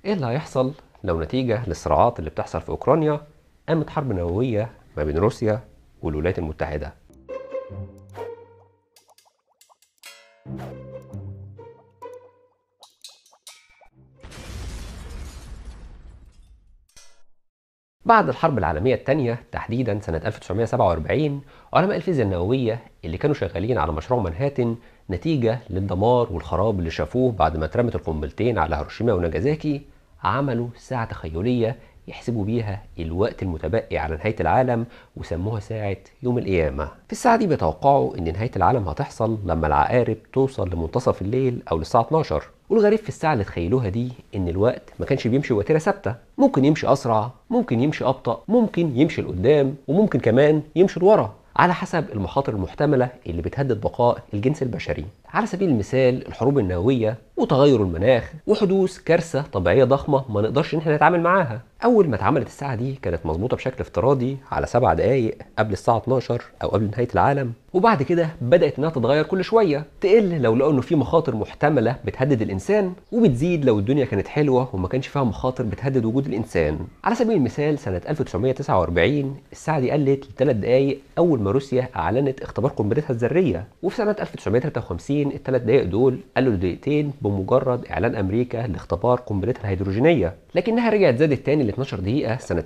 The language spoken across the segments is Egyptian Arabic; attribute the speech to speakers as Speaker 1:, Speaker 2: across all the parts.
Speaker 1: ايه اللي هيحصل لو نتيجة للصراعات اللي بتحصل في اوكرانيا قامت حرب نووية ما بين روسيا والولايات المتحدة بعد الحرب العالمية الثانية تحديدا سنة 1947 علماء الفيزياء النووية اللي كانوا شغالين على مشروع منهاتن نتيجة للدمار والخراب اللي شافوه بعد ما اترمت القنبلتين على هيروشيما وناجازاكي عملوا ساعة تخيلية يحسبوا بيها الوقت المتبقي على نهاية العالم وسموها ساعة يوم القيامة في الساعة دي بيتوقعوا ان نهاية العالم هتحصل لما العقارب توصل لمنتصف الليل او للساعة 12 والغريب في الساعة اللي تخيلوها دي ان الوقت ما كانش بيمشي بوتيرة ثابتة ممكن يمشي اسرع ممكن يمشي ابطأ ممكن يمشي لقدام وممكن كمان يمشي لورا على حسب المخاطر المحتملة اللي بتهدد بقاء الجنس البشري على سبيل المثال الحروب النووية وتغير المناخ وحدوث كارثة طبيعية ضخمة ما نقدرش ان احنا نتعامل معاها اول ما اتعملت الساعة دي كانت مظبوطة بشكل افتراضي على سبع دقايق قبل الساعة 12 او قبل نهاية العالم وبعد كده بدأت انها تتغير كل شوية تقل لو لقوا انه في مخاطر محتملة بتهدد الانسان وبتزيد لو الدنيا كانت حلوة وما كانش فيها مخاطر بتهدد وجود الانسان على سبيل المثال سنة 1949 الساعة دي قلت لثلاث دقايق اول ما روسيا اعلنت اختبار قنبلتها الذرية وفي سنة 1953 الثلاث دقايق دول قالوا لدقيقتين بمجرد اعلان امريكا لاختبار قنبلتها الهيدروجينيه لكنها رجعت زادت تاني ل 12 دقيقه سنه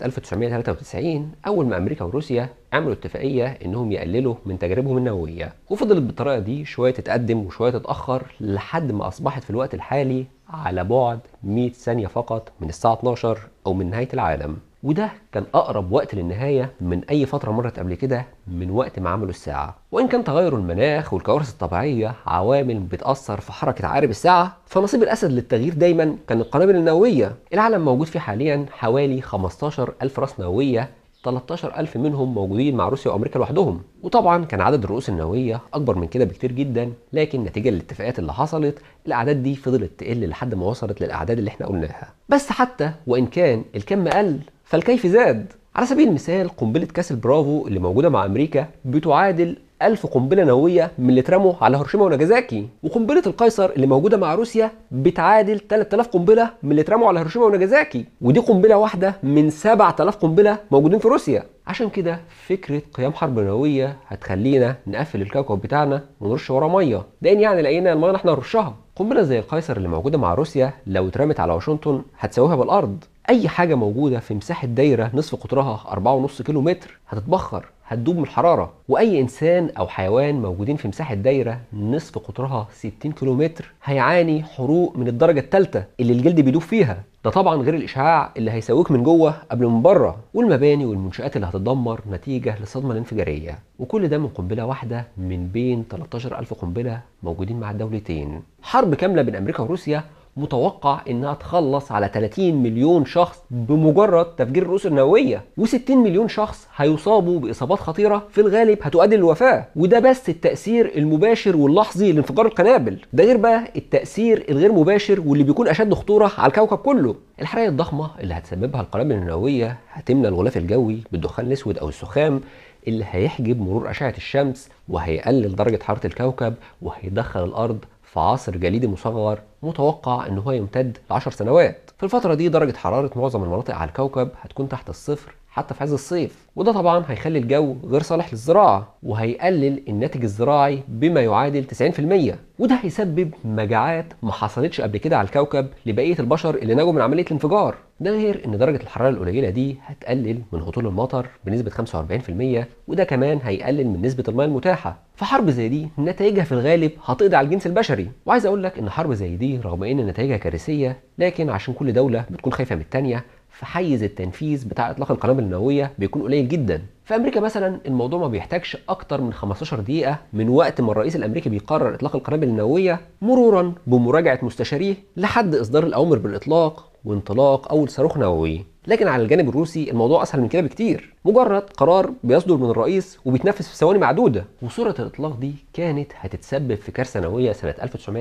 Speaker 1: 1993 اول ما امريكا وروسيا عملوا اتفاقيه انهم يقللوا من تجاربهم النوويه وفضلت بالطريقه دي شويه تتقدم وشويه تتاخر لحد ما اصبحت في الوقت الحالي على بعد 100 ثانيه فقط من الساعه 12 او من نهايه العالم وده كان اقرب وقت للنهايه من اي فتره مرت قبل كده من وقت ما عملوا الساعه وان كان تغير المناخ والكوارث الطبيعيه عوامل بتاثر في حركه عقارب الساعه فنصيب الاسد للتغيير دايما كان القنابل النوويه العالم موجود فيه حاليا حوالي 15 الف راس نوويه 13000 منهم موجودين مع روسيا وامريكا لوحدهم وطبعا كان عدد الرؤوس النوويه اكبر من كده بكتير جدا لكن نتيجه للاتفاقات اللي حصلت الاعداد دي فضلت تقل لحد ما وصلت للاعداد اللي احنا قلناها بس حتى وان كان الكم قل فالكيف زاد على سبيل المثال قنبلة كاس البرافو اللي موجودة مع أمريكا بتعادل ألف قنبلة نووية من اللي اترموا على هيروشيما وناجازاكي وقنبلة القيصر اللي موجودة مع روسيا بتعادل 3000 قنبلة من اللي اترموا على هيروشيما وناجازاكي ودي قنبلة واحدة من 7000 قنبلة موجودين في روسيا عشان كده فكرة قيام حرب نووية هتخلينا نقفل الكوكب بتاعنا ونرش وراه مية لأن يعني لقينا المية احنا نرشها قنبلة زي القيصر اللي موجودة مع روسيا لو اترمت على واشنطن هتساويها بالأرض أي حاجة موجودة في مساحة دايرة نصف قطرها 4.5 كيلو متر هتتبخر هتدوب من الحرارة وأي إنسان أو حيوان موجودين في مساحة دايرة نصف قطرها 60 كيلو متر هيعاني حروق من الدرجة الثالثة اللي الجلد بيدوب فيها ده طبعا غير الإشعاع اللي هيسويك من جوه قبل من بره والمباني والمنشآت اللي هتتدمر نتيجة للصدمة الانفجارية وكل ده من قنبلة واحدة من بين 13000 قنبلة موجودين مع الدولتين حرب كاملة بين أمريكا وروسيا متوقع انها تخلص على 30 مليون شخص بمجرد تفجير الرؤوس النوويه و60 مليون شخص هيصابوا باصابات خطيره في الغالب هتؤدي للوفاه وده بس التاثير المباشر واللحظي لانفجار القنابل ده غير بقى التاثير الغير مباشر واللي بيكون اشد خطوره على الكوكب كله الحرائق الضخمه اللي هتسببها القنابل النوويه هتملى الغلاف الجوي بالدخان الاسود او السخام اللي هيحجب مرور اشعه الشمس وهيقلل درجه حراره الكوكب وهيدخل الارض في عصر جليدي مصغر متوقع ان هو يمتد ل 10 سنوات في الفتره دي درجه حراره معظم المناطق على الكوكب هتكون تحت الصفر حتى في عز الصيف وده طبعا هيخلي الجو غير صالح للزراعه وهيقلل الناتج الزراعي بما يعادل 90% وده هيسبب مجاعات ما حصلتش قبل كده على الكوكب لبقيه البشر اللي نجوا من عمليه الانفجار ده غير ان درجه الحراره القليله دي هتقلل من هطول المطر بنسبه 45% وده كمان هيقلل من نسبه المياه المتاحه فحرب زي دي نتائجها في الغالب هتقضي على الجنس البشري وعايز اقول لك ان حرب زي دي رغم ان نتائجها كارثيه لكن عشان كل دوله بتكون خايفه من الثانيه فحيز التنفيذ بتاع اطلاق القنابل النوويه بيكون قليل جدا في امريكا مثلا الموضوع ما بيحتاجش اكتر من 15 دقيقه من وقت ما الرئيس الامريكي بيقرر اطلاق القنابل النوويه مرورا بمراجعه مستشاريه لحد اصدار الاوامر بالاطلاق وانطلاق اول صاروخ نووي لكن على الجانب الروسي الموضوع اسهل من كده بكتير مجرد قرار بيصدر من الرئيس وبيتنفذ في ثواني معدوده وصوره الاطلاق دي كانت هتتسبب في كارثه نوويه سنه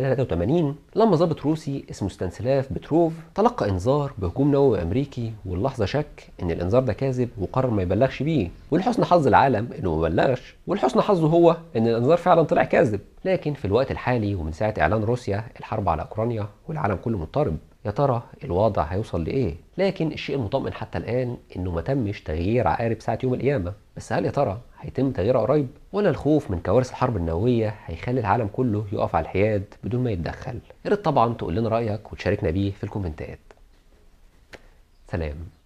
Speaker 1: 1983 لما ضابط روسي اسمه ستانسلاف بتروف تلقى انذار بهجوم نووي امريكي واللحظه شك ان الانذار ده كاذب وقرر ما يبلغش بيه ولحسن حظ العالم انه ما بلغش ولحسن حظه هو ان الانذار فعلا طلع كاذب لكن في الوقت الحالي ومن ساعه اعلان روسيا الحرب على اوكرانيا والعالم كله مضطرب يا ترى الوضع هيوصل لايه لكن الشيء المطمئن حتى الان انه ما تمش تغيير عقارب ساعه يوم القيامه بس هل يا ترى هيتم تغييرها قريب ولا الخوف من كوارث الحرب النوويه هيخلي العالم كله يقف على الحياد بدون ما يتدخل يا ريت طبعا تقول لنا رايك وتشاركنا بيه في الكومنتات سلام